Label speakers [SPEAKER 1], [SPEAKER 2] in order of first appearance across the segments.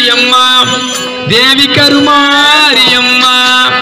[SPEAKER 1] அம்மா தேவி கருமாரி அம்மா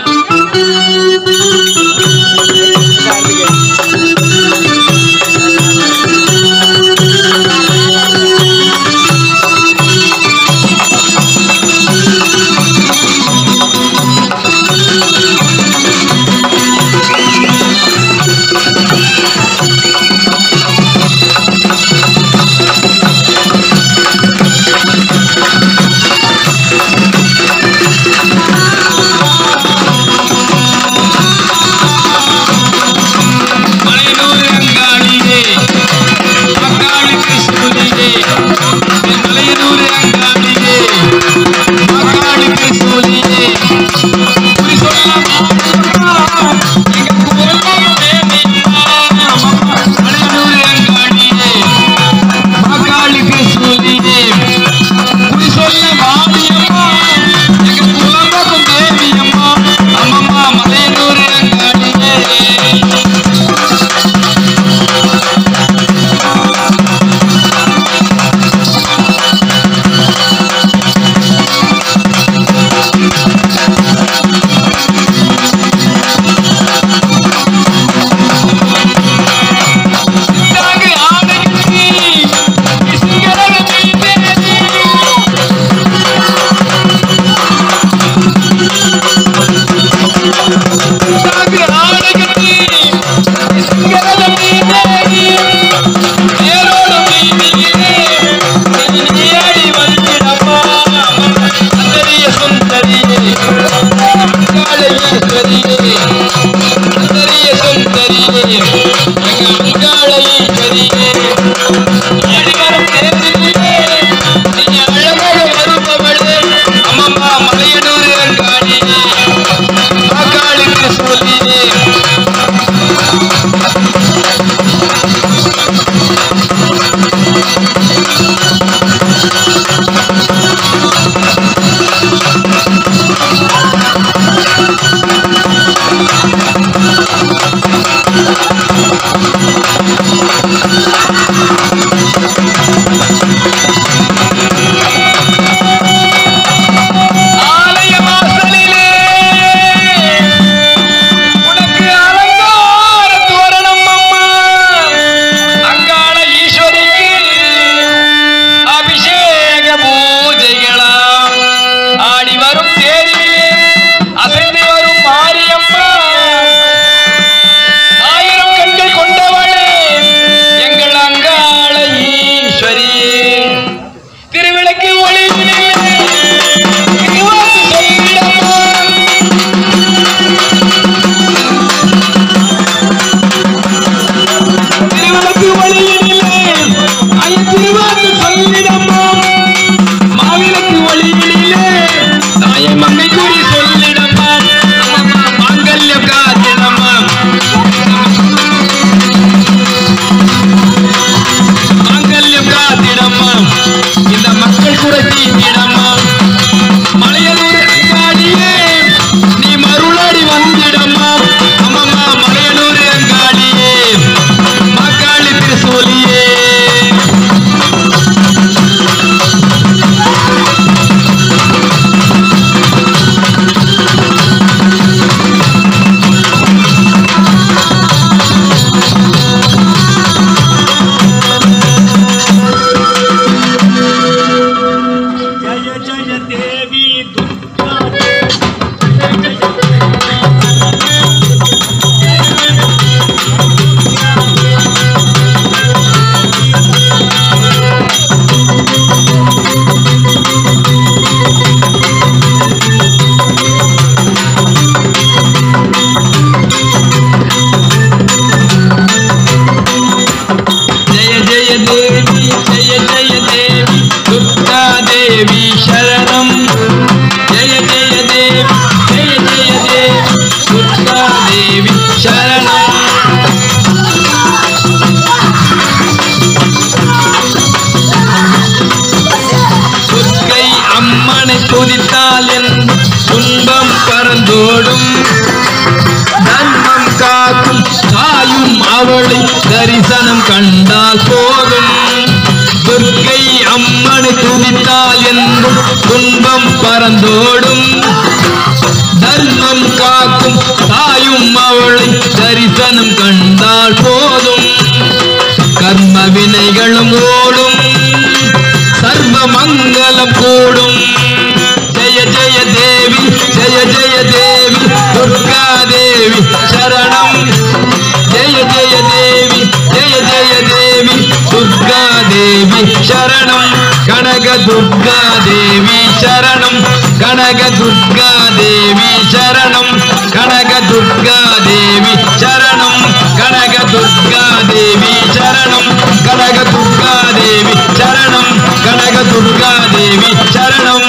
[SPEAKER 1] மலையனூர் அங்காளியே அங்காளிக்கு சூலியே மலையனூர் அங்காளியே அங்காளிக்கு சூலியே குறி சொல்லலாம் எங்க குலம் தேவியம்மா. மலையனூர் அங்காளியே அங்காளிக்கு சூலியே குறி சொல்ல வாடியம்மா எங்க குலம் தேவியம்மா அம்மம்மா மலையனூர் அங்காளியே தாங்கு ஆடைக்கு சிங்கரக மீதேறி தாங்கு ஆடைக்கு சிங்கரக மீதேறி நேரோடு மீதியிலே நீயாடி வந்திடம்மா அந்தரிய சுந்தரியே காளையேஸ்வரியே அந்தரிய சுந்தரியே எங்க அங்காளையேஸ்வரியே ஏடி வரும் தேவியே நீ அழகாக வருபவளே அம்மம்மா மலையனூர் அங்காடியே அங்காளுக்கு சொல்லியே ஆலய வாசலிலே உனக்கு அலங்கார தோரணம் அம்மா அங்காள ஈஸ்வரிக்கு அபிஷேக பூஜைகளாம் ஆடி வரும் தேரிலே அசைந்து வரும் மாரியம்மா ஆயிரம் கண்கள் கொண்டவளே எங்கள் அங்காள ஈஸ்வரியே திருவிளக்கு ஒளியிலே திருவாக்கு சொல்லிடம்மா திருவிளக்கு ஒளியிலே ஐய திருவாக்கு சொல்லிடம்மா மாவிளக்கு ஒளியிலே தாய மங்கை கூறி சொல்லிடம்மா அம்மம்மா மாங்கல்யம் காத்திடம்மா மாங்கல்யம் காத்திடம்மா இந்த மக்கள் கூட தீட்டிடம்மா மலையனூர் அங்காடியே நீ மருளாடி வந்திடம்மா அம்மம்மா மலையனூர் அங்காடியே மக்காளி திருசூலியே
[SPEAKER 2] जय जय देवी दुर्गा
[SPEAKER 1] ஜெய ஜெய தேவி ஜெய ஜெய தேவி துர்கா தேவி சரணம் ஜெய ஜெய தேவி ஜெய ஜெய தேவி துர்கா தேவி சரணம் துர்க்கை அம்மனை துதித்தால் என் துன்பம் பறந்தோடும் தர்மம் காக்கும் தாயும் அவளை தரிசனம் கண்டால் போதும் துர்க்கை அம்மனை துதித்தால் என்றும் துன்பம் பறந்தோடும் தர்மம் காக்கும் தாயும் அவளை தரிசனம் கண்டால் போதும் கர்ம வினைகளும் ஓடும் சர்வ மங்களம் கூடும் ஜெய ஜெய தேவி ஜெய ஜெய தேவி துர்கா தேவி சரணம் ஜெய ஜெய தேவி ஜெய ஜெய தேவி துர்கா தேவி சரணம் கனக துர்கா தேவி சரணம் கனக துர்கா தேவி சரணம் கனக துர்கா தேவி சரணம் கனக துர்கா தேவி சரணம் கனக துர்கா தேவி சரணம் கனக துர்கா தேவி சரணம்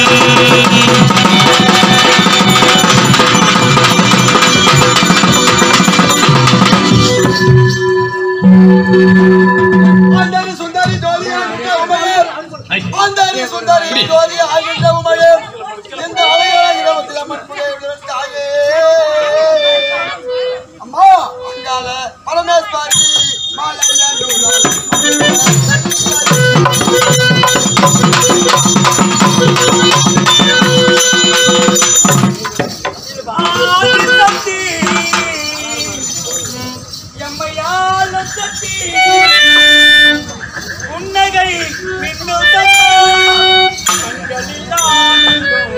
[SPEAKER 3] ஆண்டாரி சுந்தரி ஜோதி ஆகின்ற உமையர் ஆண்டாரி சுந்தரி ஜோதி ஆகின்ற உமையர் இந்த அழகான இரவத்தில் அம்மன் புகையிடத்தாயே அம்மா அங்கால பரமேஸ்வரி
[SPEAKER 2] ஆதிசக்தி எம்மையால் சக்தி புன்னகை மின்னுதல் கண்களில் ஆனந்தம்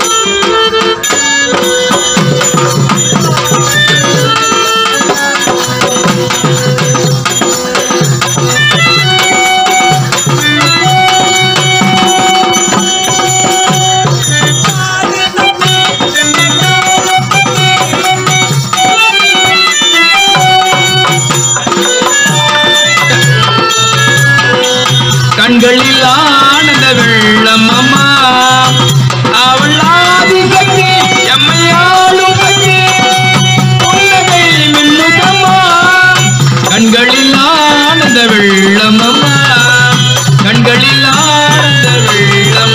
[SPEAKER 1] கண்களில் ஆனந்த வெள்ளம் அம்மா அவள் ஆதிசக்தி எம்மையாளும் சக்தி புன்னகை மின்னுதம்மா கண்களில் ஆனந்த வெள்ளம் அம்மா கண்களில் ஆனந்த வெள்ளம்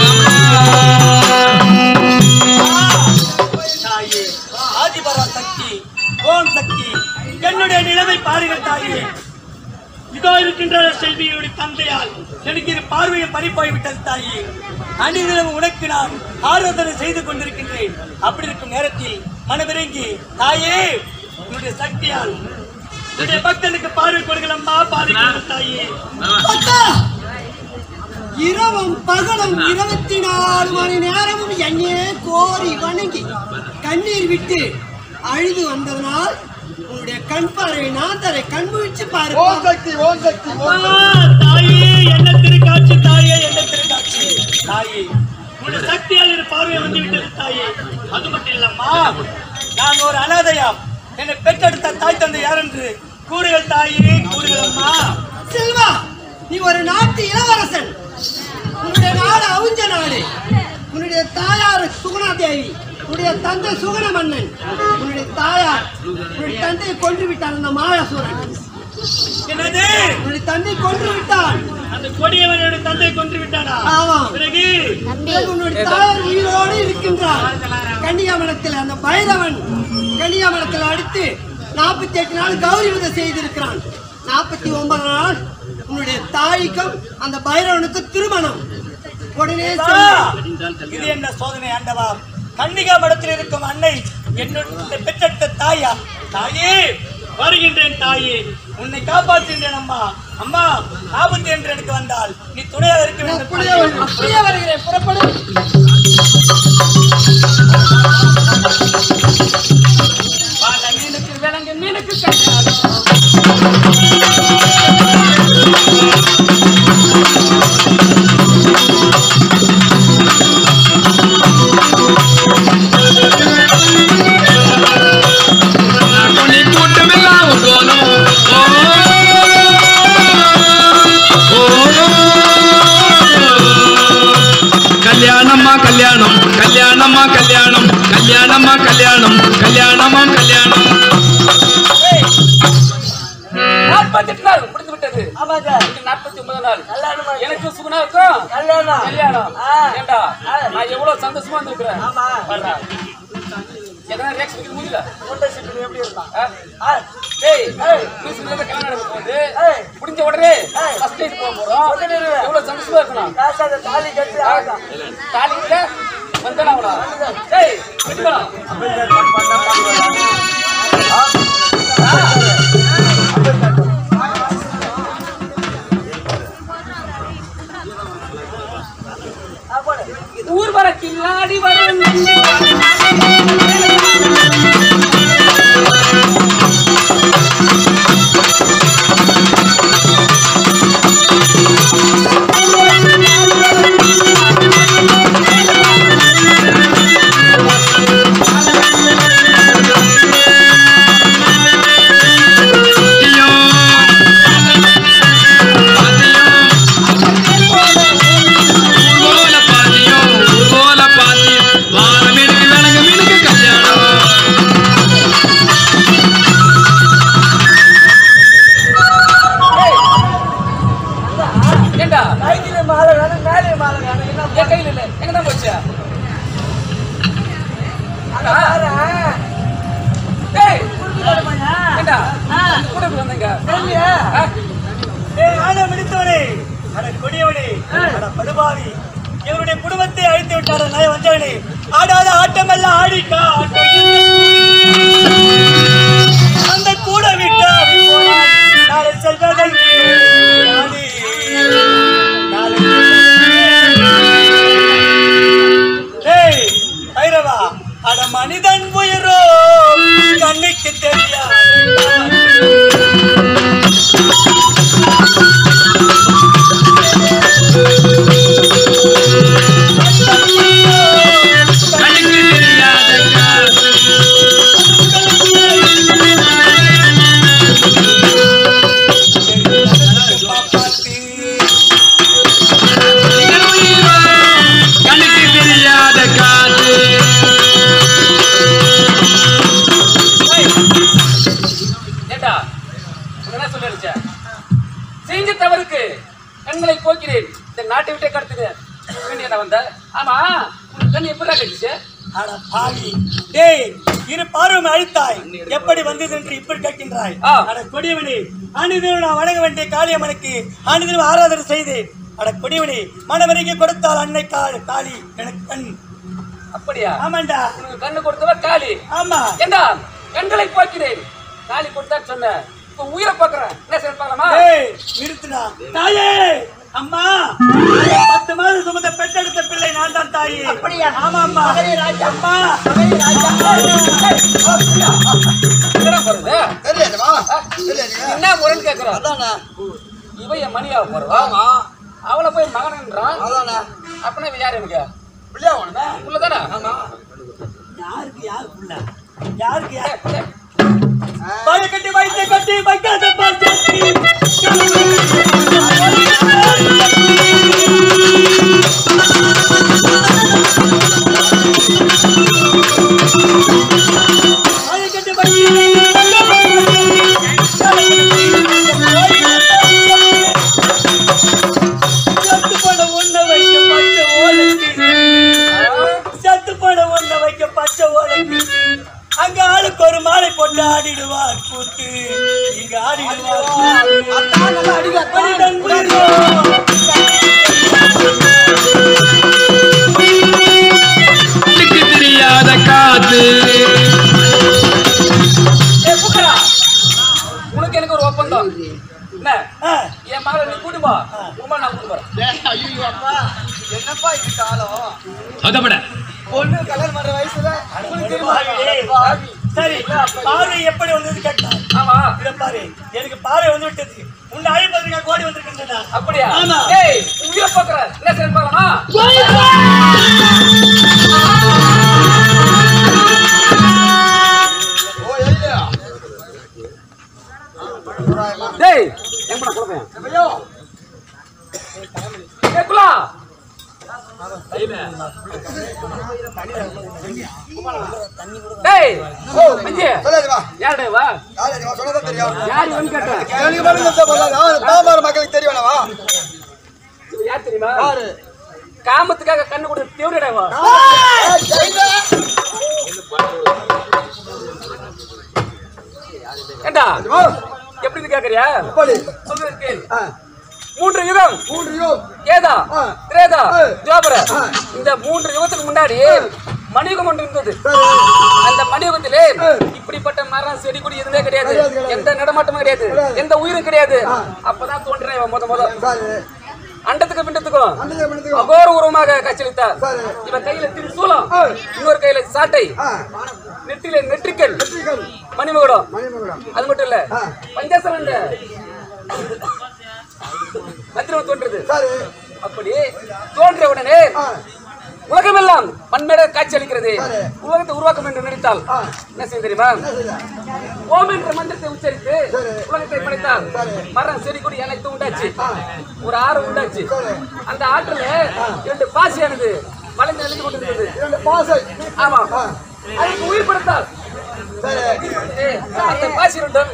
[SPEAKER 1] அம்மா
[SPEAKER 2] தாயே ஆதிபரா சக்தி ஓம் சக்தி என்னுடைய நிலைமை பாருங்கள் தாயே இதோ இருக்கின்ற செல்வியுடைய தந்தையால் எனக்கு இரு பார்வையை பறிப்பாய் விட்டது தாயே அணிதினம் உனக்கு நான் ஆராதனை செய்து கொண்டிருக்கின்றேன் அப்படி இருக்கும் நேரத்தில் மனமிறங்கி தாயே உன்னுடைய சக்தியால் உன்னுடைய பக்தனுக்கு பார்வை கொடுக்கலம்மா பார்வை கொடு தாயே
[SPEAKER 4] அக்கா, இரவும் பகலும் இருபத்தி நாலு மணி நேரமும் என்னையே கோரி வணங்கி கண்ணீர் விட்டு அழுது வந்ததனால் உன்னுடைய கண் பார்வை நான் தரை கண் முழிச்சு பாரு
[SPEAKER 3] ஓம் சக்தி ஓம் சக்தி ஓம்
[SPEAKER 2] அம்மா, தாயே என்ன திருக்காட்சி தாயே என்ன திருக்காட்சி தாயே உன்னுடைய சக்தியால் இரு பார்வை வந்து விட்டது தாயே அது மட்டும் இல்லம்மா நான் ஒரு அனாதையாம் என்னை பெற்றெடுத்த தாய் தந்தை யார் என்று கூறுகள் தாயே கூறுகள் அம்மா
[SPEAKER 4] செல்வா நீ ஒரு நாட்டு இளவரசன் உன்னுடைய நாடு அவுஞ்ச நாடு உன்னுடைய தாயார் சுகுணா தேவி உன்னுடைய தந்தை சுகுண மன்னன் உன்னுடைய தாயார் உன்னுடைய தந்தையை கொன்று விட்டான் அந்த மாயாசுரன்
[SPEAKER 2] என்னது
[SPEAKER 4] உன்னுடைய தந்தை கொன்று விட்டான்
[SPEAKER 2] அந்த கொடியவனுடைய தந்தை கொன்று விட்டானா
[SPEAKER 4] ஆமாம்.
[SPEAKER 2] பிறகு
[SPEAKER 4] பிறகு உன்னுடைய தாயார் உயிரோடு இருக்கின்றார் கன்னியாமலத்தில் அந்த பைரவன் கன்னியாமலத்தில் அடுத்து நாற்பத்தி எட்டு நாள் கௌரி விதை செய்திருக்கிறான் நாற்பத்தி ஒன்பது நாள் உன்னுடைய தாய்க்கும் அந்த பைரவனுக்கு திருமணம் உடனே
[SPEAKER 2] அம்மா,
[SPEAKER 4] சென்று-
[SPEAKER 2] இது என்ன சோதனை ஆண்டவா கன்னிகா மடத்தில் இருக்கும் அன்னை என்னுடைய பெற்றெடுத்த தாயா தாயே வருகின்றேன் தாயே உன்னை காப்பாற்றுகின்றேன் அம்மா அம்மா ஆபத்து என்று எனக்கு வந்தால் நீ துணையாக இருக்க வேண்டும்
[SPEAKER 4] அப்படியே
[SPEAKER 2] தாயே.
[SPEAKER 4] வரு- அப்படியே வருகிறேன் புறப்படு
[SPEAKER 2] வாழ மீனுக்கு விலங்கு மீனுக்கு கண்ணாடி.
[SPEAKER 1] துணி கூட்டமெல்லாம் உருகணும். ஓ, ஓ. கல்யாணமா கல்யாணம் கல்யாணமா கல்யாணம் கல்யாணமா கல்யாணம் கல்யாணமா கல்யாணம்
[SPEAKER 5] நாற்பத்தெட்டு நாள் முடிந்து விட்டது
[SPEAKER 2] ஆமாங்க
[SPEAKER 5] இது நாற்பத்தி ஒன்பது நாள்
[SPEAKER 2] கல்யாணமா
[SPEAKER 5] எனக்கு சுகுணாவுக்கும்
[SPEAKER 2] கல்யாணம்
[SPEAKER 5] கல்யாணம்
[SPEAKER 2] ஆ.
[SPEAKER 5] ஏண்டா நான் எவ்வளவு சந்தோஷமா இருந்திருக்கிறேன்
[SPEAKER 2] ஆமா.
[SPEAKER 5] பாருடா. எதனா ரியாக்ஷன் வைக்க முடியல
[SPEAKER 2] முட்டை சிப்பில் எப்படி இருந்தான்
[SPEAKER 5] ஆ? ஆ, டேய் மியூசிக்ல இருந்து கல்யாணம் நடக்க போகுது முடிஞ்ச உடனே ஃபர்ஸ்ட் நைட் போக போறோம் எவ்வளவு சந்தோஷமா இருக்கணும்
[SPEAKER 2] காசு அந்த தாலி கட்டி ஆகலாம்
[SPEAKER 5] தாலி இல்ல வந்தனா அவனா டேய் விட்டுக்கலாம் ஊர் வர கில்லாடி வரும் ஏண்டா
[SPEAKER 2] கையில மாலை வேணும் மேலே மாலை வேணும் என்ன
[SPEAKER 5] என் கையில இல்ல எங்க தான் போச்சு
[SPEAKER 2] அங்க பாரு.
[SPEAKER 5] டேய்
[SPEAKER 2] கொடுக்கணுமாய்யா?
[SPEAKER 5] ஏண்டா கூட இப்படி வந்தீங்க
[SPEAKER 2] தெரியலையா?
[SPEAKER 5] ஆ?
[SPEAKER 2] ஏய், ஆட மிடித்தவனே, அட கொடியவனே, அட படுபாவி, இவருடைய குடும்பத்தை அழித்து விட்டார நய வந்தவனே ஆடாத ஆட்டமெல்லாம் ஆடிக்கா அந்த கூட விட்டா நாளை செல்வதை நாளை நாளை ஏய் ஐரவா அட மனிதன் உயிரோ கண்ணுக்கு தெரியாது
[SPEAKER 5] ஏண்டா உனக்கு என்ன சொல்லி அடிச்ச செஞ்ச தவறுக்கு கண்களை போக்கிறேன் இந்த நாட்டை விட்டே கடத்துது வேண்டியடா வந்த ஆமா உனக்கு கண் எப்படி கட்டிச்சு
[SPEAKER 2] அட பாவி டேய் இரு பார்வை அழித்தாய் எப்படி வந்தது என்று இப்படி கேட்கின்றாய்
[SPEAKER 5] ஆ.
[SPEAKER 2] அட கொடியவனே ஆண்டுதினம் நான் வணங்க வேண்டிய காளியம்மனுக்கு ஆண்டுதினம் ஆராதனை செய்தேன் அட கொடியவனே மனவரைக்கு கொடுத்தால் அன்னை காளி காளி எனக்கு கண்
[SPEAKER 5] அப்படியா
[SPEAKER 2] ஆமாண்டா
[SPEAKER 5] உனக்கு கண்ணு கொடுத்தவ காளி
[SPEAKER 2] ஆமா
[SPEAKER 5] ஏண்டா கண்களை போக்கிறேன் காளி கொடுத்தா சொன்ன இப்ப உயிரை பார்க்கறேன் என்ன செய்ய பார்க்கலாமா
[SPEAKER 2] டேய் நிறுத்துடா தாயே அம்மா பத்து மாதம் சுமந்த பெற்றெடுத்த பிள்ளை நான் தான் தாயி அப்படியா ஆமா அம்மா அம்மா
[SPEAKER 5] என்னடா போறது
[SPEAKER 3] தெரியலவா தெரியலையா
[SPEAKER 5] என்ன முறைன்னு கேக்குறான்
[SPEAKER 3] அதானே
[SPEAKER 5] இவன் என் மணியாக போறவா அவளை போய் மகன்ன்றான்
[SPEAKER 3] அதானே
[SPEAKER 5] அப்படின்னா இவன் யார் எனக்கு
[SPEAKER 3] பிள்ளையா உனமே
[SPEAKER 5] உள்ளதானே
[SPEAKER 2] யாருக்கு யாரு புள்ள யாருக்கு யாரு பாய கட்டி வைத்த கட்டி வைக்காத பாட்டி சத்து போட ஒண்ண வைக்க பச்சை ஓலைக்கு சத்து போட ஒண்ண வைக்க பச்சை ஓலைக்கு அங்க ஆளுக்கு ஒரு மாலை போட்டு ஆடிடுவார் கூத்து இங்க ஆடிடுவார் மனிதன் உயிரோ.
[SPEAKER 1] தெரியாத காத்து
[SPEAKER 5] ஏய், புக்கடா. உனக்கு எனக்கு ஒரு ஒப்பந்தம் என்ன
[SPEAKER 2] ஆ,
[SPEAKER 5] என் மகளை நீ கூட்டு போ உமா நான் கூட்டு போறேன்
[SPEAKER 3] ஐயோ அப்பா என்னப்பா இது காலம்
[SPEAKER 1] அதப்பட
[SPEAKER 3] பொண்ணு கல்யாணம் பண்ற வயசுல
[SPEAKER 2] உனக்கு தெரியுமா? சரி பார்வை எப்படி வந்தது கேட்டான்
[SPEAKER 5] ஆமா
[SPEAKER 2] இத பாரு எனக்கு பார்வை வந்து விட்டது உன்னை அழைப்பதற்காக கோடி வந்திருக்கின்றன
[SPEAKER 5] அப்படியா
[SPEAKER 2] ஆமா.
[SPEAKER 5] ஏய் உயிரை பார்க்கறேன் என்ன செய்ய பார்க்கலாமா
[SPEAKER 3] ஓ இல்லையா
[SPEAKER 5] டேய் எங்க போனா குழப்பேன்
[SPEAKER 3] ஐயோ
[SPEAKER 5] ஏய் குலா டேய் ஓ மஞ்சி
[SPEAKER 3] சொல்லாது வா
[SPEAKER 5] யாருடா வா
[SPEAKER 3] யாரு வா சொன்னதா தெரியும்
[SPEAKER 5] யார் இவன் கேட்டேன்
[SPEAKER 3] எனக்கு மட்டும் தான் சொல்லாது பாமார மக்களுக்கு தெரியணும் வா
[SPEAKER 5] இவன் யார் தெரியுமா
[SPEAKER 3] யாரு
[SPEAKER 5] காமத்துக்காக கண்ணு கொடுத்து தேவடா வா
[SPEAKER 3] ஏய், ஜெயிலு. ஓ,
[SPEAKER 5] எப்படி கேக்குறியா
[SPEAKER 3] எப்படி?
[SPEAKER 5] சொல்றேன் கேளு.
[SPEAKER 3] ஆ,
[SPEAKER 5] மூன்று யுகம்
[SPEAKER 3] மூன்று யோம்.
[SPEAKER 5] கேதா
[SPEAKER 3] ஆ.
[SPEAKER 5] திரேதா
[SPEAKER 3] ஆ.
[SPEAKER 5] துவாபர
[SPEAKER 3] ஆ.
[SPEAKER 5] இந்த மூன்று யுகத்துக்கு முன்னாடி மணியுகம் ஒன்று இருந்தது
[SPEAKER 3] சரி.
[SPEAKER 5] அந்த மணியுகத்திலே
[SPEAKER 3] ஆ.
[SPEAKER 5] இப்படிப்பட்ட மரம் செடி கொடி எதுவுமே கிடையாது
[SPEAKER 3] கிடையாது, கிடையாது.
[SPEAKER 5] எந்த நடமாட்டமும் கிடையாது
[SPEAKER 3] கிடையாது.
[SPEAKER 5] எந்த உயிரும் கிடையாது
[SPEAKER 3] ஆ.
[SPEAKER 5] அப்பதான் தோன்றின இவன் முத முத
[SPEAKER 3] சரி.
[SPEAKER 5] அண்டத்துக்கு பிண்டத்துக்கும்
[SPEAKER 3] அண்டத்தை பிடித்துக்கோ.
[SPEAKER 5] அகோர உருவமாக காட்சியளித்தார்
[SPEAKER 3] சரி.
[SPEAKER 5] இவன் கையில திரிசூலம்
[SPEAKER 3] ஆ.
[SPEAKER 5] இன்னொரு கையில சாட்டை
[SPEAKER 3] ஆ,
[SPEAKER 5] நெற்றில நெற்றிக்கல்
[SPEAKER 3] வெற்றிகள்.
[SPEAKER 5] மணிமகுடம்
[SPEAKER 3] மணிமகுடம்.
[SPEAKER 5] அது மட்டும் இல்ல
[SPEAKER 3] ஆ.
[SPEAKER 5] பஞ்சாசலம் மந்திரம் தோன்றது
[SPEAKER 3] சரி.
[SPEAKER 5] அப்படி தோன்றிய உடனே
[SPEAKER 3] ஆ,
[SPEAKER 5] உலகமெல்லாம் பன்மேட காட்சி அளிக்கிறது
[SPEAKER 3] சரி.
[SPEAKER 5] உலகத்தை உருவாக்கம் என்று நினைத்தால்
[SPEAKER 3] ஆ.
[SPEAKER 5] என்ன செய்ய தெரியுமா
[SPEAKER 3] என்ன செய்த?
[SPEAKER 5] ஓம் என்ற மந்திரத்தை உச்சரித்து
[SPEAKER 3] சரி.
[SPEAKER 5] உலகத்தை படைத்தால்
[SPEAKER 3] சரி.
[SPEAKER 5] மரம் செடி கொடி அனைத்தும் உண்டாச்சு
[SPEAKER 3] ஆ.
[SPEAKER 5] ஒரு ஆறு உண்டாச்சு
[SPEAKER 3] சரி.
[SPEAKER 5] அந்த ஆற்றுல இரண்டு பாசியானது வளைந்து அழிந்து கொண்டிருந்தது
[SPEAKER 3] இரண்டு பாசை.
[SPEAKER 5] ஆமா
[SPEAKER 3] ஆ,
[SPEAKER 5] அதுக்கு உயிர் படுத்தால்
[SPEAKER 3] சரி.
[SPEAKER 5] அந்த பாசி இரண்டும்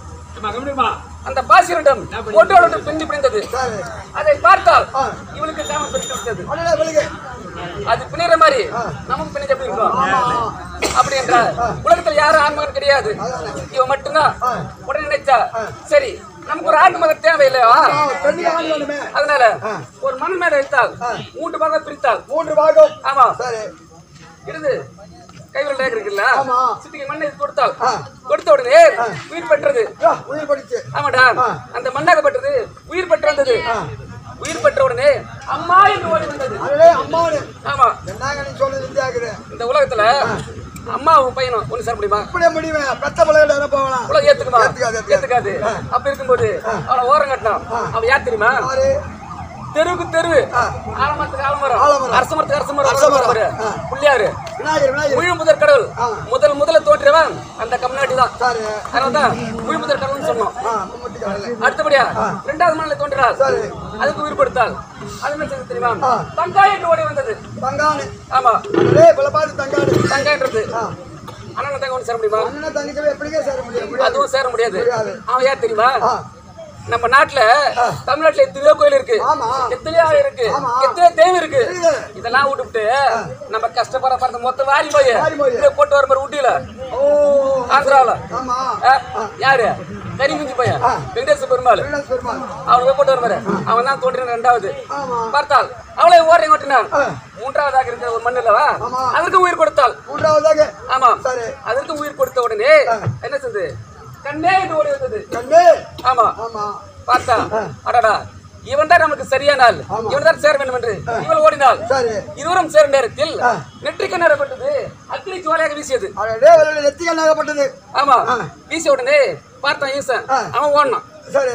[SPEAKER 5] அந்த பாசி இரண்டும் ஒன்றோடு பிந்தி பிடிந்தது
[SPEAKER 3] சரி.
[SPEAKER 5] அதை பார்த்தால்
[SPEAKER 3] ஆ.
[SPEAKER 5] இவனுக்கு காமம் பெற்று விட்டது
[SPEAKER 3] அடடே, வெளியே.
[SPEAKER 5] அது பிணைற மாதிரி நமக்கு பிணைஞ்ச எப்படி இருக்கும்
[SPEAKER 3] ஆமா.
[SPEAKER 5] அப்படி என்றால் உலகத்துல யாரும் ஆண்மகன் கிடையாது இவன் மட்டும்தான்
[SPEAKER 3] ஆ.
[SPEAKER 5] உடனே நினைச்சா சரி நமக்கு ஒரு ஆண் மகன் தேவையில்லையா
[SPEAKER 3] ஆ, பெண்ணுக்கு ஆண் வேணுமே.
[SPEAKER 5] அதனால
[SPEAKER 3] ஆ.
[SPEAKER 5] ஒரு மண் மேல வைத்தால் மூன்று பாகம் பிரித்தால்
[SPEAKER 3] மூன்று பாகம்.
[SPEAKER 5] ஆமா
[SPEAKER 3] சரி.
[SPEAKER 5] இருந்து கைவிரல் ரேகை இருக்குல்ல
[SPEAKER 3] ஆமா.
[SPEAKER 5] சிட்டிக்கு மண்ணை கொடுத்தால்
[SPEAKER 3] ஆ.
[SPEAKER 5] கொடுத்த உடனே உயிர் பெற்றது
[SPEAKER 3] யா, உயிர் படிச்சு.
[SPEAKER 5] ஆமாடா
[SPEAKER 3] ஆ.
[SPEAKER 5] அந்த மண்ணாகப்பட்டது உயிர் பெற்று வந்தது உயிர் பெற்ற உடனே அம்மா என்று ஓடி வந்தது
[SPEAKER 3] அடடே, அம்மானு.
[SPEAKER 5] ஆமா
[SPEAKER 3] என்னங்க நீ சொல்றது வித்தியாக்குது?
[SPEAKER 5] இந்த உலகத்துல அம்மாவும் பையனும் ஒண்ணு சேர முடியுமா
[SPEAKER 3] இப்படியே முடியுமே. பெத்த பிள்ளைகிட்ட என்ன போகலாம்?
[SPEAKER 5] உலகம் ஏத்துக்குமா
[SPEAKER 3] ஏத்துக்காது, ஏத்துக்காது.
[SPEAKER 5] ஏத்துக்காது அப்ப இருக்கும்போது அவனை ஓரம் கட்டினான் அவன் யார் தெரியுமா
[SPEAKER 3] யாரு?
[SPEAKER 5] தெருவுக்கு தெருவு ஆலமரத்துக்கு ஆலமரம்
[SPEAKER 3] ஆலமரம்.
[SPEAKER 5] அரச மரத்துக்கு அரச மரம்
[SPEAKER 3] அரச மரம்.
[SPEAKER 5] பாரு.
[SPEAKER 3] ஆ.
[SPEAKER 5] புள்ளியாரு
[SPEAKER 3] விநாயகர், விநாயகர்.
[SPEAKER 5] முழு முதற் கடவுள்
[SPEAKER 3] ஆ.
[SPEAKER 5] முதல் முதல்ல தோற்றியவன் அந்த கம்நாட்டி தான்
[SPEAKER 3] சரி.
[SPEAKER 5] அதனாலதான் முழு முதற் கடவுள்னு சொன்னோம்
[SPEAKER 3] ஆ, கும்பிட்டு கடலை.
[SPEAKER 5] அடுத்தபடியா இரண்டாவது மண்ணில் தோன்றினார்
[SPEAKER 3] சரி.
[SPEAKER 5] அதுக்கு உயிர் கொடுத்தால் அது என்ன செய்து தெரியுமா
[SPEAKER 3] ஆ.
[SPEAKER 5] தங்காய் என்று ஓடி வந்தது
[SPEAKER 3] தங்கானு.
[SPEAKER 5] ஆமா
[SPEAKER 3] அடடே, இவ்வளவு பார்த்து தங்கானு.
[SPEAKER 5] தங்காய்ன்றது
[SPEAKER 3] ஆ.
[SPEAKER 5] அண்ணன் தங்க ஒன்று சேர முடியுமா
[SPEAKER 3] அண்ணனை தங்கச்சியை எப்படிங்க சேர முடியும்? முடியாது.
[SPEAKER 5] அதுவும் சேர முடியாது
[SPEAKER 3] முடியாது.
[SPEAKER 5] அவன் யார் தெரியுமா
[SPEAKER 3] ஆ.
[SPEAKER 5] நம்ம நாட்டுல தமிழ்நாட்டுல எத்தனையோ கோயில் இருக்கு
[SPEAKER 3] ஆமா.
[SPEAKER 5] எத்தனையோ ஆலயம் இருக்கு
[SPEAKER 3] ஆமா.
[SPEAKER 5] எத்தனையோ தெய்வம் இருக்கு
[SPEAKER 3] தெரியுது.
[SPEAKER 5] இதெல்லாம் விட்டுவிட்டு நம்ம கஷ்டப்படுற பார்த்து மொத்த வாரி போய்
[SPEAKER 3] வாரி போய்.
[SPEAKER 5] இங்க போட்டு வர மாதிரி ஊட்டியில
[SPEAKER 3] ஓ,
[SPEAKER 5] ஆந்திராவில
[SPEAKER 3] ஆமா.
[SPEAKER 5] ஆ, யாரு கரிமிஞ்சி பையன்
[SPEAKER 3] ஆ.
[SPEAKER 5] வெங்கடேச பெருமாள்
[SPEAKER 3] வீரஸ் பெருமாள்.
[SPEAKER 5] அவனை போய் போட்டு வர அவன் தான் தோன்றின ரெண்டாவது
[SPEAKER 3] ஆமா.
[SPEAKER 5] பார்த்தால் அவளை ஓரை ஓட்டினான்
[SPEAKER 3] ஆ.
[SPEAKER 5] மூன்றாவதாக இருக்கிற ஒரு மண் இல்லவா
[SPEAKER 3] ஆமா.
[SPEAKER 5] அதற்கு உயிர் கொடுத்தாள்
[SPEAKER 3] மூன்றாவதாக
[SPEAKER 5] ஆமா
[SPEAKER 3] சரி.
[SPEAKER 5] அதற்கு உயிர் கொடுத்த உடனே என்ன செஞ்சது கண்ணே என்று ஓடி வந்தது
[SPEAKER 3] கண்ணு.
[SPEAKER 5] ஆமா
[SPEAKER 3] ஆமா.
[SPEAKER 5] பார்த்தா அடடா இவன் தான் நமக்கு சரியான ஆள்
[SPEAKER 3] ஆமா.
[SPEAKER 5] இவன் தான் சேர வேண்டும் என்று இவள் ஓடினாள்
[SPEAKER 3] சரி.
[SPEAKER 5] இருவரும் சேரும் நேரத்தில்
[SPEAKER 3] ஆ.
[SPEAKER 5] நெற்றிக்கு நேரப்பட்டது அக்னி ஜுவாலையாக வீசியது
[SPEAKER 3] அடடே, இவளுடைய நெத்திக்கண் ஆகப்பட்டது.
[SPEAKER 5] ஆமா
[SPEAKER 3] ஆ.
[SPEAKER 5] வீசிய உடனே பார்த்தான் ஈசன்
[SPEAKER 3] ஆ.
[SPEAKER 5] அவன் ஓடினான்
[SPEAKER 3] சரி.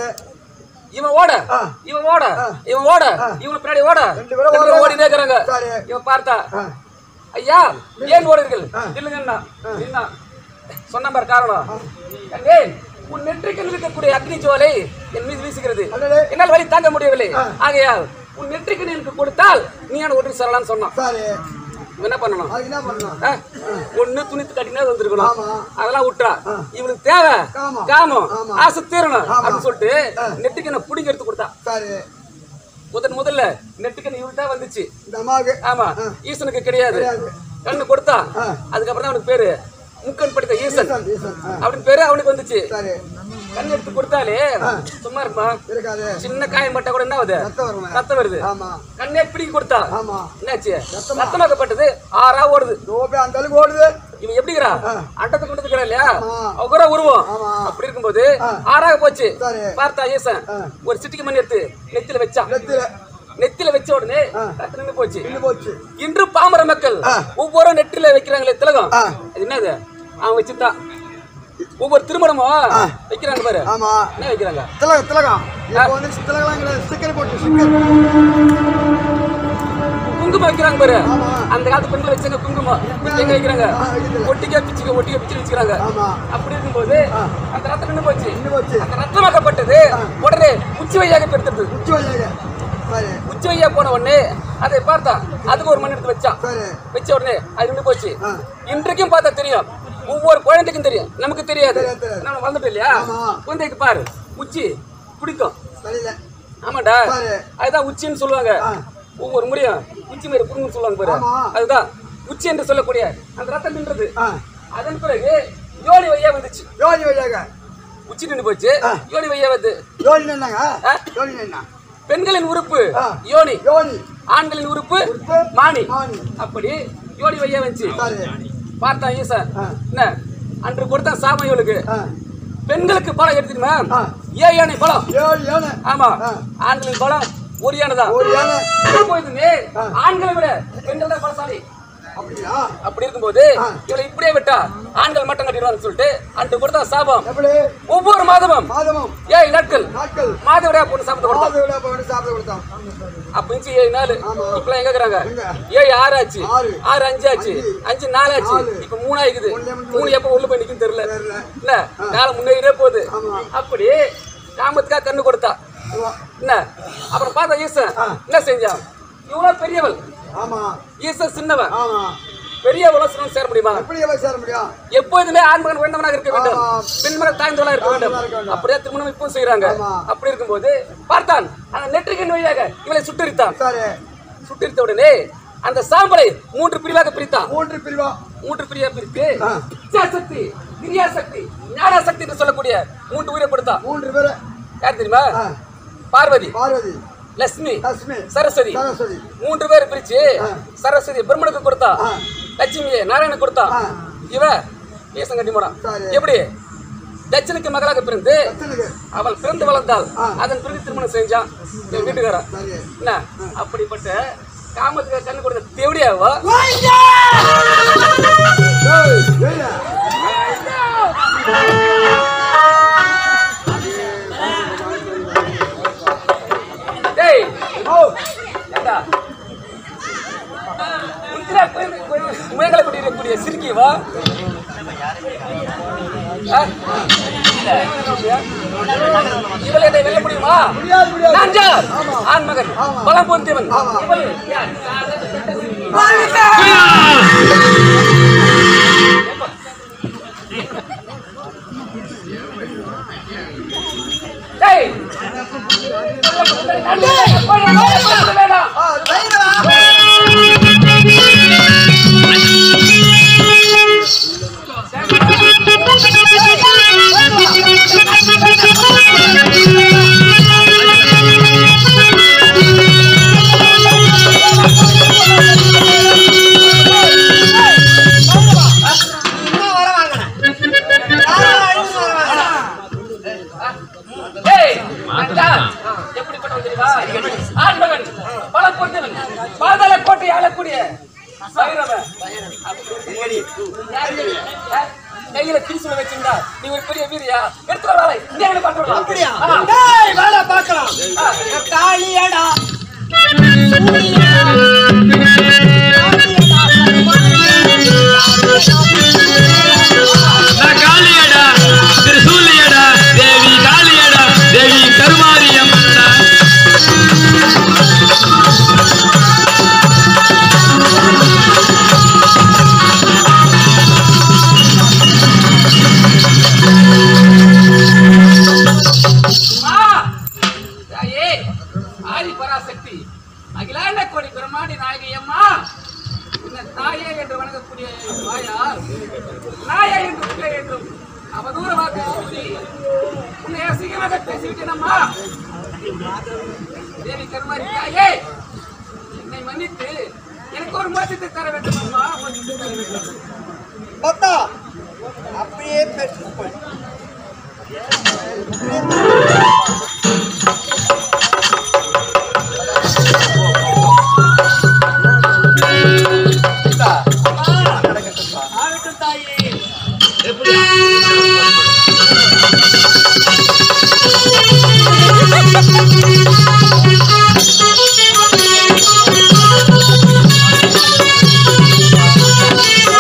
[SPEAKER 5] இவன் ஓட
[SPEAKER 3] ஆ.
[SPEAKER 5] இவன் ஓட இவன் ஓட இவன் பின்னாடி ஓட
[SPEAKER 3] ரெண்டு பேரும்
[SPEAKER 5] ரெண்டு பேரும்
[SPEAKER 3] ஓடுறாங்க.
[SPEAKER 5] ஓடினே இருக்கிறாங்க
[SPEAKER 3] சரி.
[SPEAKER 5] இவன் பார்த்தா
[SPEAKER 3] ஆ.
[SPEAKER 5] ஐயா ஏன் ஓடுறீர்கள் இல்லைங்கண்ணா என்ன சொன்ன பாரு காரணம் ஏய், உன் நெற்றிக்கு இருக்கக்கூடிய அக்னி ஜுவாலை என் மீது வீசுகிறது
[SPEAKER 3] அடடே.
[SPEAKER 5] என்னால் வழி தாங்க முடியவில்லை ஆகையால் உன் நெற்றிக்கு எனக்கு கொடுத்தால் நீ என்ன ஒன்று சொல்லலாம்னு சொன்னான்
[SPEAKER 3] சரி.
[SPEAKER 5] இவன் என்ன பண்ணணும்
[SPEAKER 3] அதுக்கு என்ன பண்ணணும்?
[SPEAKER 5] ஆ? ஒண்ணு துணித்து கட்டினா வந்திருக்கணும்
[SPEAKER 3] ஆமா.
[SPEAKER 5] அதெல்லாம் விட்டா இவனுக்கு தேவை
[SPEAKER 3] காமம்.
[SPEAKER 5] காமம்
[SPEAKER 3] ஆமா.
[SPEAKER 5] ஆசை தீரணும்
[SPEAKER 3] ஆமா.
[SPEAKER 5] அப்படின்னு சொல்லிட்டு நெட்டுக்கு என்ன புடிங்க எடுத்து கொடுத்தா
[SPEAKER 3] சரி.
[SPEAKER 5] முதன் முதல்ல நெட்டுக்கு இவள்கிட்ட வந்துச்சு
[SPEAKER 3] இந்த அம்மாவுக்கு.
[SPEAKER 5] ஆமா ஈசனுக்கு கிடையாது
[SPEAKER 3] கிடையாது.
[SPEAKER 5] கண்ணு கொடுத்தா
[SPEAKER 3] ஆ.
[SPEAKER 5] அதுக்கப்புறம் தான் அவனுக்கு பேரு முக்கன் படித்த ஈசன்
[SPEAKER 3] ஈசன், ஈசன். ஆ.
[SPEAKER 5] அப்படின்னு பேரு அவனுக்கு வந்துச்சு
[SPEAKER 3] சரி.
[SPEAKER 5] கண் எடுத்து கொடுத்தாலே சும்மா இருப்பா
[SPEAKER 3] இருக்காது.
[SPEAKER 5] சின்ன காயம் பட்டா கூட என்ன ஆகுது
[SPEAKER 3] ரத்தம் வருமே.
[SPEAKER 5] ரத்தம் வருது
[SPEAKER 3] ஆமா.
[SPEAKER 5] கண்ணே பிடிக்க கொடுத்தா
[SPEAKER 3] ஆமா.
[SPEAKER 5] என்னாச்சு ரத்தமாக்கப்பட்டது ஆறா ஓடுது
[SPEAKER 3] ரோபே அந்த அளவுக்கு ஓடுது.
[SPEAKER 5] இவன் எப்படிங்கிறா அண்டத்தை கொண்டு இருக்கிறா இல்லையா
[SPEAKER 3] ஆமா.
[SPEAKER 5] அவர உருவம்
[SPEAKER 3] ஆமா.
[SPEAKER 5] அப்படி இருக்கும்போது ஆறாக போச்சு
[SPEAKER 3] சரி.
[SPEAKER 5] பார்த்தா ஈசன் ஒரு சிட்டிக்கு மணி எடுத்து நெத்தில வச்சான்
[SPEAKER 3] நெத்தியில.
[SPEAKER 5] நெத்தில வச்ச உடனே ரத்தம் நின்னு போச்சு
[SPEAKER 3] நின்னு போச்சு.
[SPEAKER 5] இன்று பாமர மக்கள் ஒவ்வொரு நெற்றில வைக்கிறாங்களே திலகம்
[SPEAKER 3] ஆ.
[SPEAKER 5] அது என்னது அவன் வச்சுதான் ஒவ்வொரு திருமணமும் வைக்கிறாங்க பாரு
[SPEAKER 3] ஆமா.
[SPEAKER 5] என்ன வைக்கிறாங்க
[SPEAKER 3] திலகம், திலகம். இப்போ வந்து திலகம்லாம் கிடையாது. ஸ்டிக்கர் போட்டு, ஸ்டிக்கர்.
[SPEAKER 5] குங்குமம் வைக்கிறாங்க பாரு
[SPEAKER 3] ஆமா.
[SPEAKER 5] அந்த காலத்து பெண்கள் வச்சாங்க குங்குமம் இப்ப எங்க வைக்கிறாங்க
[SPEAKER 3] ஆ, வைக்கிறது.
[SPEAKER 5] ஒட்டிக்கா பிச்சுக்க ஒட்டிக்கா பிச்சு வச்சுக்கிறாங்க
[SPEAKER 3] ஆமா.
[SPEAKER 5] அப்படி இருக்கும்போது அந்த ரத்தம் நின்னு போச்சு
[SPEAKER 3] நின்னு போச்சு.
[SPEAKER 5] அந்த ரத்தமாக்கப்பட்டது உடனே உச்சி வையாக பெருத்தது
[SPEAKER 3] உச்சி வழியாக. சரி.
[SPEAKER 5] உச்சி வையா போன உடனே அதை பார்த்தா அதுக்கு ஒரு மண் எடுத்து வச்சான்
[SPEAKER 3] சரி.
[SPEAKER 5] வச்ச உடனே அது நின்று போச்சு
[SPEAKER 3] ஆ.
[SPEAKER 5] இன்றைக்கும் பார்த்தா தெரியும் ஒவ்வொரு குழந்தைக்கும் தெரியும் நமக்கு தெரியாது
[SPEAKER 3] தெரியாது, தெரியாது.
[SPEAKER 5] நம்ம வந்துட்டோம் இல்லையா
[SPEAKER 3] ஆமா.
[SPEAKER 5] குழந்தைக்கு பாரு உச்சி பிடிக்கும்
[SPEAKER 3] சரியில்ல.
[SPEAKER 5] ஆமாடா
[SPEAKER 3] பாரு.
[SPEAKER 5] அதுதான் உச்சின்னு சொல்லுவாங்க
[SPEAKER 3] ஆ.
[SPEAKER 5] ஒவ்வொரு முறையும் உச்சி மேல புடுங்கன்னு சொல்லுவாங்க பாரு
[SPEAKER 3] ஆமா.
[SPEAKER 5] அதுதான் உச்சி என்று சொல்லக்கூடிய அந்த ரத்தம் நின்றது
[SPEAKER 3] ஆ.
[SPEAKER 5] அதன் பிறகு ஜோடி வையா வந்துச்சு
[SPEAKER 3] யோனி வழியாக.
[SPEAKER 5] உச்சி நின்று போச்சு
[SPEAKER 3] ஆ.
[SPEAKER 5] யோனி வையாவது
[SPEAKER 3] யோனி என்னங்க
[SPEAKER 5] ஆ?
[SPEAKER 3] யோனி என்ன
[SPEAKER 5] பெண்களின் உறுப்பு
[SPEAKER 3] ஆ.
[SPEAKER 5] யோனி
[SPEAKER 3] யோனி
[SPEAKER 5] ஆண்களின் உறுப்பு
[SPEAKER 3] உறுப்பு
[SPEAKER 5] மானி
[SPEAKER 3] மானி.
[SPEAKER 5] அப்படி யோனி வையா வந்துச்சு
[SPEAKER 3] சரி
[SPEAKER 5] பார்த்தான் ஈசன்
[SPEAKER 3] ஆ.
[SPEAKER 5] என்ன அன்று கொடுத்தான் சாமம் இவளுக்கு
[SPEAKER 3] ஆ.
[SPEAKER 5] பெண்களுக்கு பழம் எடுத்துக்குமா
[SPEAKER 3] ஆ.
[SPEAKER 5] ஏ யானை பழம்
[SPEAKER 3] ஏழு யானை
[SPEAKER 5] ஆமா
[SPEAKER 3] ஆ.
[SPEAKER 5] ஆண்களின் பழம் ஒரு யானை தான்
[SPEAKER 3] ஒரு யானை
[SPEAKER 5] எப்போதுமே
[SPEAKER 3] ஆ.
[SPEAKER 5] ஆண்களை விட பெண்கள் தான் பலசாலி
[SPEAKER 3] அப்படியா
[SPEAKER 5] அப்படி இருக்கும்போது
[SPEAKER 3] ஆ.
[SPEAKER 5] இவளை இப்படியே விட்டா ஆண்கள் மட்டும் கட்டிடுவாங்கன்னு சொல்லிட்டு அன்று கொடுத்தா சாபம்
[SPEAKER 3] எப்படி
[SPEAKER 5] ஒவ்வொரு மாதமும்
[SPEAKER 3] மாதமும்
[SPEAKER 5] ஏழு நாட்கள்
[SPEAKER 3] நாட்கள்
[SPEAKER 5] மாதவிடையா பொண்ணு சாப்பிட்டு கொடுத்தான்
[SPEAKER 3] மாத விட போட்டு சாப்பிட கொடுத்தான்
[SPEAKER 5] அப்ப இருந்துச்சு ஏழு நாள்
[SPEAKER 3] ஆமா.
[SPEAKER 5] இப்ப எங்க இருக்கிறாங்க
[SPEAKER 3] எங்க?
[SPEAKER 5] ஏழு ஆறு ஆச்சு
[SPEAKER 3] ஆறு.
[SPEAKER 5] ஆறு அஞ்சு ஆச்சு
[SPEAKER 3] அஞ்சு.
[SPEAKER 5] அஞ்சு நாலு ஆச்சு
[SPEAKER 3] நாலு.
[SPEAKER 5] இப்ப மூணு ஆயிக்குது
[SPEAKER 3] ஒண்ணே முன்னு
[SPEAKER 5] மூணு எப்ப உள்ள போய் நிக்கும் தெரியல
[SPEAKER 3] தெரியல.
[SPEAKER 5] இல்ல காலம் முன்னேறியே போகுது
[SPEAKER 3] ஆமா.
[SPEAKER 5] அப்படி காமத்துக்காக கண்ணு கொடுத்தா என்ன அப்புறம் பார்த்தா ஈசன்
[SPEAKER 3] ஆ.
[SPEAKER 5] என்ன செஞ்சான் இவ்வளவு பெரியவள்
[SPEAKER 3] ஆமா
[SPEAKER 5] ஈசன் சின்னவன்
[SPEAKER 3] ஆமா
[SPEAKER 5] பெரியவளோ சின்னவன் சேர முடியுமா
[SPEAKER 3] எப்படி எல்லாம் சேர முடியும்
[SPEAKER 5] எப்போதுமே ஆண்மகன் வேண்டவனாக இருக்க வேண்டும்
[SPEAKER 3] ஆமா.
[SPEAKER 5] பெண்மகன் தாய்ந்தவளாக இருக்க வேண்டும்
[SPEAKER 3] தாழ்ந்தவளாக இருக்க வேண்டும்.
[SPEAKER 5] அப்படியே திருமணம் இப்போ செய்யறாங்க
[SPEAKER 3] ஆமா.
[SPEAKER 5] அப்படி இருக்கும்போது பார்த்தான் அந்த நெற்றிக்கின் வழியாக இவளை சுட்டரித்தான்
[SPEAKER 3] சரி
[SPEAKER 5] சுட்டரித்த உடனே அந்த சாம்பலை மூன்று பிரிவாக பிரித்தான்
[SPEAKER 3] மூன்று பிரிவா
[SPEAKER 5] மூன்று பிரிவாக பிரித்து
[SPEAKER 3] ஆ.
[SPEAKER 5] இச்சாசக்தி கிரியாசக்தி ஞானாசக்தி என்று சொல்லக்கூடிய மூன்று உயிரை கொடுத்தான்
[SPEAKER 3] மூன்று பேரு
[SPEAKER 5] யார் தெரியுமா
[SPEAKER 3] ஆ.
[SPEAKER 5] பார்வதி
[SPEAKER 3] பார்வதி
[SPEAKER 5] லட்சுமி
[SPEAKER 3] லட்சுமி
[SPEAKER 5] சரஸ்வதி
[SPEAKER 3] சரஸ்வதி
[SPEAKER 5] மூன்று பேர் பிரிச்சு
[SPEAKER 3] ஆ.
[SPEAKER 5] சரஸ்வதி பிரம்மனுக்கு கொடுத்தா
[SPEAKER 3] ஆ.
[SPEAKER 5] லட்சுமியை நாராயணன் கொடுத்தா
[SPEAKER 3] ஆ.
[SPEAKER 5] இவ ஈசன் கட்டி போனான்
[SPEAKER 3] சரி.
[SPEAKER 5] எப்படி தட்சனுக்கு மகளாக பிறந்து
[SPEAKER 3] லட்சனுக்கு
[SPEAKER 5] அவள் பிறந்து வளர்ந்தாள்
[SPEAKER 3] ஆ.
[SPEAKER 5] அதன் பிறகு திருமணம் செஞ்சான் என் வீட்டுக்காரன்
[SPEAKER 3] சரி
[SPEAKER 5] என்ன அப்படிப்பட்ட காமத்துக்கு கண்ணு கொடுத்த தேவடியாவோ
[SPEAKER 3] ஏய், ஏய்யா.
[SPEAKER 5] டேய்
[SPEAKER 3] ஓ,
[SPEAKER 5] ஏண்டா உந்திரா கோயில் கோயில் முயங்களை கொண்டிருக்கக்கூடிய சிறுக்கியவா இவளை என்னை வெல்ல முடியுமா
[SPEAKER 3] முடியாது முடியாது
[SPEAKER 5] நான் யார்
[SPEAKER 3] ஆமா.
[SPEAKER 5] ஆண் மகன்
[SPEAKER 3] ஆமா.
[SPEAKER 5] பலம் பொருந்தியவன்
[SPEAKER 3] ஆமா.
[SPEAKER 5] இவள் யார்? டேய் வேண்டாம்
[SPEAKER 3] ஆ, தைரியமா?
[SPEAKER 4] இன்னும் வர வாங்கினேன் யாரும் அழிஞ்சு வர வாங்கினேன்
[SPEAKER 5] டேய், மச்சான், எப்படிப்பட்டவன் தெரியுமா? ஆண்மகன், பலம் பொருந்தியவன், பாதாள கோட்டையை ஆளக்கூடிய பைரவன். யாரு நீ? ஆ? கையில திரிசூலம் வச்சிருந்தா, நீ ஒரு பெரிய வீரியா எடுத்து வர வாளை. இங்கே வந்து பார்த்து வரலாம்.
[SPEAKER 4] அப்படியா
[SPEAKER 5] ஆ.
[SPEAKER 4] டேய் வேலை பார்க்கலாம்
[SPEAKER 5] ஆ.
[SPEAKER 4] காளியடா
[SPEAKER 1] நான் காளியடா திருசூலியடா தேவி காளியடா தேவி கருமாரியம்மடா
[SPEAKER 5] அம்மா! தாயே, ஆதி பராசக்தி அகிலாண்ட கோடி பிரம்மாண்டி நாயகி அம்மா இந்த தாயே என்று வணங்கக்கூடிய வாயார் நாயா என்று பிள்ளை என்றும் அவதூற வார்த்தை கூறி உன்னை அசிங்கமாக பேசிவிட்டேன் அம்மா தேவி கருமாரி தாயே என்னை மன்னித்து எனக்கு ஒரு மோசத்தை தர வேண்டும் அம்மா மோசத்தை தர வேண்டும்
[SPEAKER 4] பத்தா அப்படியே பெற்றுக்கொள் ஆகட்டும் தாயே
[SPEAKER 6] Thank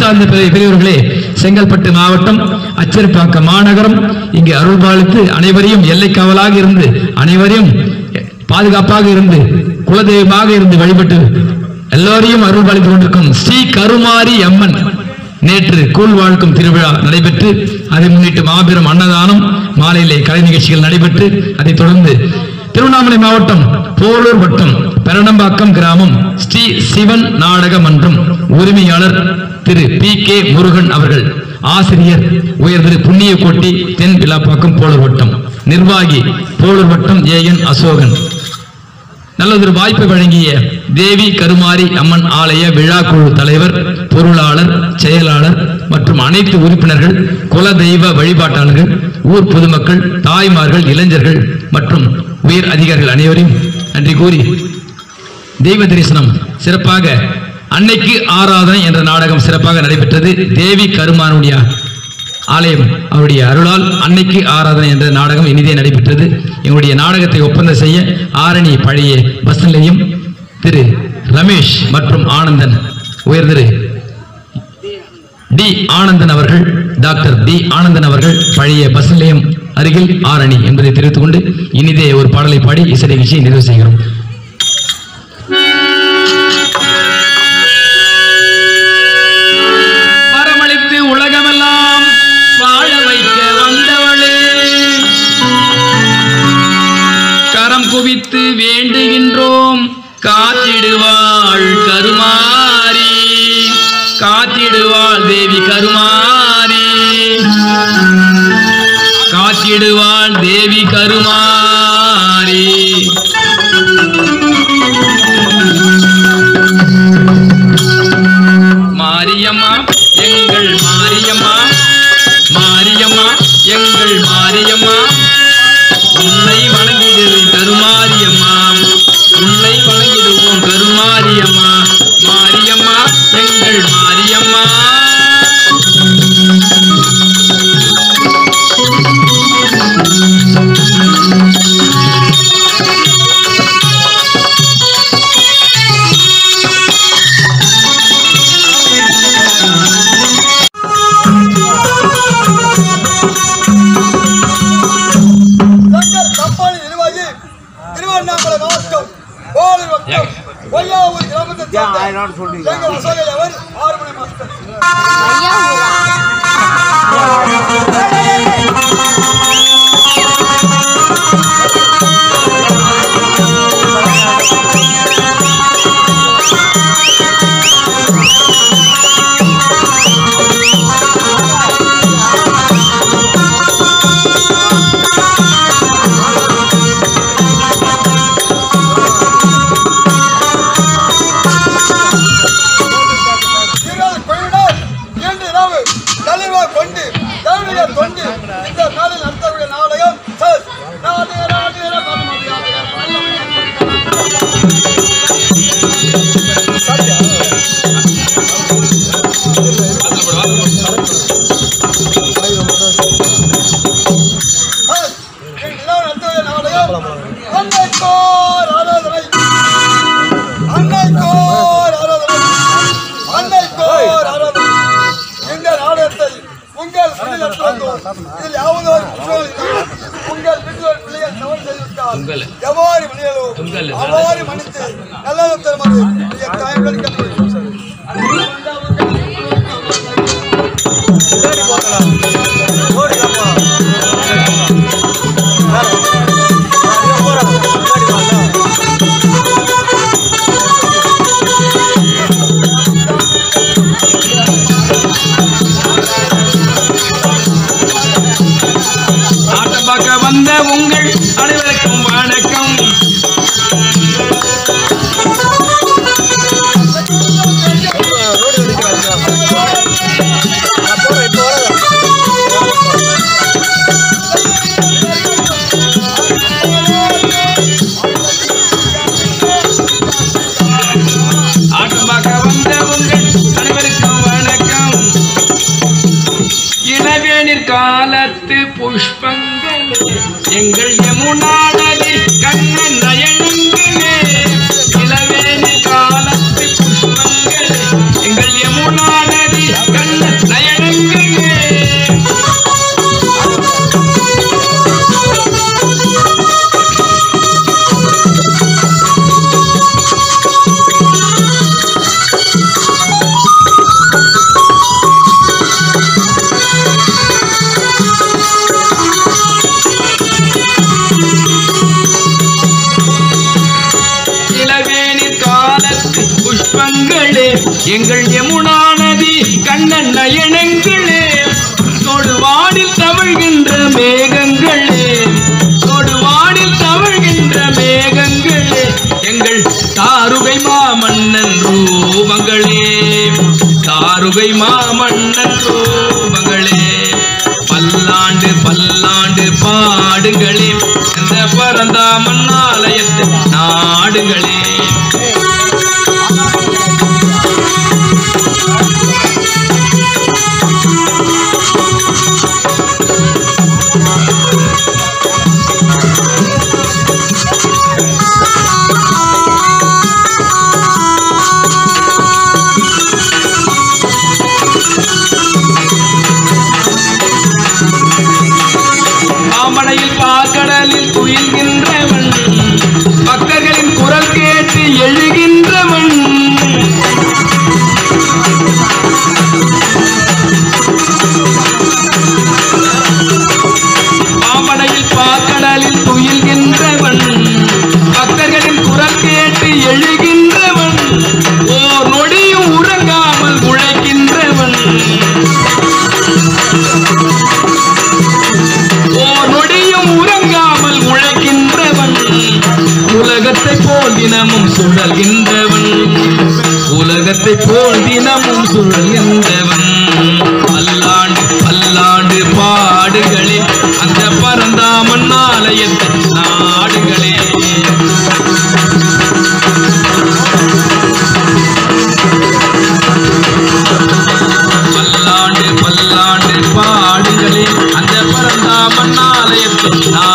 [SPEAKER 1] சார்ந்த பெரிய- பெரியவர்களே செங்கல்பட்டு மாவட்டம் அச்சரப்பாக்கம் மாநகரம் இங்கு அருள் பாலித்து அனைவரையும் எல்லை காவலாக இருந்து அனைவரையும் பாதுகாப்பாக இருந்து குலதெய்வமாக இருந்து வழிபட்டு எல்லோரையும் அருள் பாலித்துக் கொண்டிருக்கும் ஸ்ரீ கருமாரி அம்மன் நேற்று கூழ் வாழ்க்கும் திருவிழா நடைபெற்று அதை முன்னிட்டு மாபெரும் அன்னதானம் மாலையிலே கலை நிகழ்ச்சிகள் நடைபெற்று அதைத் தொடர்ந்து திருவண்ணாமலை மாவட்டம் போலூர் வட்டம் பெரணம்பாக்கம் கிராமம் ஸ்ரீ சிவன் நாடக மன்றம் உரிமையாளர் திரு பி கே முருகன் அவர்கள் ஆசிரியர் உயர் திரு புண்ணிய கோட்டி தென் விழாப்பாக்கம் போலூர் வட்டம் நிர்வாகி போலூர் வட்டம் ஏ என் அசோகன் நல்லதொரு வாய்ப்பை வழங்கிய தேவி கருமாரி அம்மன் ஆலய விழா குழு தலைவர் பொருளாளர் செயலாளர் மற்றும் அனைத்து உறுப்பினர்கள் குல தெய்வ வழிபாட்டாளர்கள் ஊர் பொதுமக்கள் தாய்மார்கள் இளைஞர்கள் மற்றும் உயர் அதிகாரிகள் அனைவரையும் நன்றி கூறி தெய்வ தரிசனம் சிறப்பாக அன்னைக்கு ஆராதனை என்ற நாடகம் சிறப்பாக நடைபெற்றது தேவி கருமானுடைய ஆலயம் அவருடைய அருளால் அன்னைக்கு ஆராதனை என்ற நாடகம் இனிதே நடைபெற்றது எங்களுடைய நாடகத்தை ஒப்பந்தம் செய்ய ஆரணி பழைய பஸ் நிலையம் திரு ரமேஷ் மற்றும் ஆனந்தன் உயர் திரு டி ஆனந்தன் அவர்கள் டாக்டர் டி ஆனந்தன் அவர்கள் பழைய பஸ் நிலையம் அருகில் ஆரணி என்பதை தெரிவித்துக் கொண்டு இனிதே ஒரு பாடலை பாடி இசை நிகழ்ச்சியை நிறைவு செய்கிறோம் வரமளித்து உலகமெல்லாம் வாழ வைக்க வந்தவளே கரம் குவித்து வேண்டுகின்றோம் காத்திடுவாள் கருமாரி காத்திடுவாள் தேவி கருமாரி காத்திடுவாள் தேவி கருமாரி மாரியம்மா எங்கள் மாரியம்மா மாரியம்மா எங்கள் மாரியம்மா உன்னை வணங்கிடுவோம் கருமாரியம்மா உன்னை வணங்கிடுவோம் கருமாரியம்மா மாரியம்மா எங்கள் மாரியம்மா
[SPEAKER 3] சங்கர் கம்பானி நிர்வாகி திருவண்ணாமலை மாவட்டம் கோவில் வட்டம் ஒய்யாவூர் கிராமத்தை சேர்ந்த எங்கள் அசோகை அவர் ஆறு மணி மாஸ்டர் இருபது குழுவினர் இன்று இரவு தலைவா கொண்டு தேவைய தொண்டு இந்த நாளில் நடத்தக்கூடிய நாடகம் சார் நாடு நாடு நடத்தக்கூடிய நாடகம் அன்னைக்கோர் ஆராதனை அன்னைக்கோர் ஆராதனை அன்னைக்கோர் ஆராதனை இந்த நாடகத்தை உங்கள் மண்ணில் நடத்தும் இதில் யாவது ஒரு குற்றம் இல்லை. உங்கள் வீட்டில் ஒரு பிள்ளைகள் தவறு செய்துவிட்டால் எவ்வாறு மன்னியலோ அவ்வாறு மன்னித்து நல்லது தருமாறு என் தாய்மொழி கற்றுக்
[SPEAKER 1] ஆட்டம் பார்க்க வந்த உங்கள் அனைவருக்கும் வணக்கம் ஆட்டம் பார்க்க வந்த உங்கள் அனைவருக்கும் வணக்கம் இளவேனிற் காலத்து புஷ்பங்களே எங்கள் யமுனா நதி கண்ணன் நயனங்களே இளவேனிற் காலத்து புஷ்பங்களே எங்கள் யமுனா நதி கண்ணன் எங்கள் யமுனா நதி கண்ணன் நயனங்களே தொடுவாடில் தவழ்கின்ற மேகங்களே தொடுவாடில் தவழ்கின்ற மேகங்களே எங்கள் தாருகை மாமன்னன் ரூபங்களே தாருகை மாமன்னன் ரூபங்களே பல்லாண்டு பல்லாண்டு பாடுங்களே இந்த பரந்தாமன் ஆலயத்து நாடுங்களே மாமலையில் பாக்கடலில் துயில்கின்றவன் பக்தர்களின் குரல் கேட்டு எழுகின்றவன் மாமலையில் பாக்கடலில் துயில்கின்றவன் பக்தர்களின் குரல் கேட்டு எழுகின்றவன் ஓர் நொடியும் உறங்காமல் உழைக்கின்றவன் ஓர் நொடியும் உறங்காமல் உழைக்கின்றவன் உலகத்தை போல் தினமும் சுழல்கின்றவன் உலகத்தை போல் தினமும் சுழல்கின்றவன் பல்லாண்டு பல்லாண்டு பாடுகளே அந்த பரந்தாமன் ஆலயத்தை நாடுகளே பல்லாண்டு பல்லாண்டு பாடுகளே அந்த பரந்தாமன் ஆலயத்தை நாடுகளே